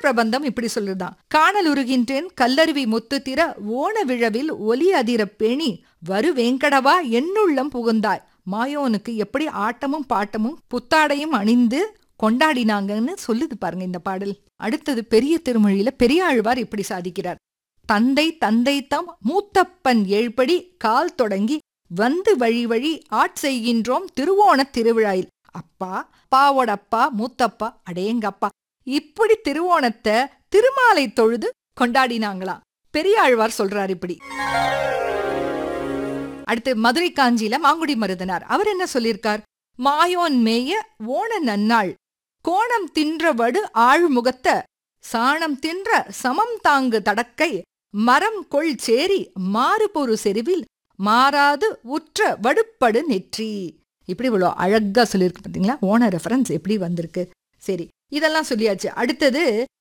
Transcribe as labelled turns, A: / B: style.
A: பிரபந்தம் இப்படி சொல்லுதான் காணல் உருகின்றேன் கல்லருவி முத்து திற ஓண விழவில் ஒலி அதிர பேணி வரு வேங்கடவா என்னுள்ளம் புகுந்தாய் மாயோனுக்கு எப்படி ஆட்டமும் பாட்டமும் புத்தாடையும் அணிந்து கொண்டாடினாங்கன்னு சொல்லுது பாருங்க இந்த பாடல் அடுத்தது பெரிய திருமொழியில பெரியாழ்வார் இப்படி சாதிக்கிறார் தந்தை தந்தை தம் மூத்தப்பன் ஏழ்படி கால் தொடங்கி வந்து வழி வழி ஆட்செய்கின்றோம் திருவோணத் திருவிழாயில் அப்பா பாவோடப்பா மூத்தப்பா அடேங்கப்பா இப்படி திருவோணத்தை திருமாலை தொழுது கொண்டாடினாங்களாம் பெரியாழ்வார் சொல்றார் இப்படி அடுத்து மதுரை காஞ்சியில மாங்குடி மருதனார் அவர் என்ன சொல்லியிருக்கார் மாயோன் மேய ஓண நன்னாள் கோணம் தின்ற வடு ஆழ்முகத்த சாணம் தின்ற சமம் தாங்கு தடக்கை மரம் கொள் சேரி மாறுபொரு செருவில் மாறாது உற்ற வடுப்படு நெற்றி இப்படி இவ்வளோ அழகா சொல்லியிருக்கு பார்த்தீங்களா ஓன ரெஃபரன்ஸ் எப்படி வந்திருக்கு சரி இதெல்லாம் சொல்லியாச்சு அடுத்தது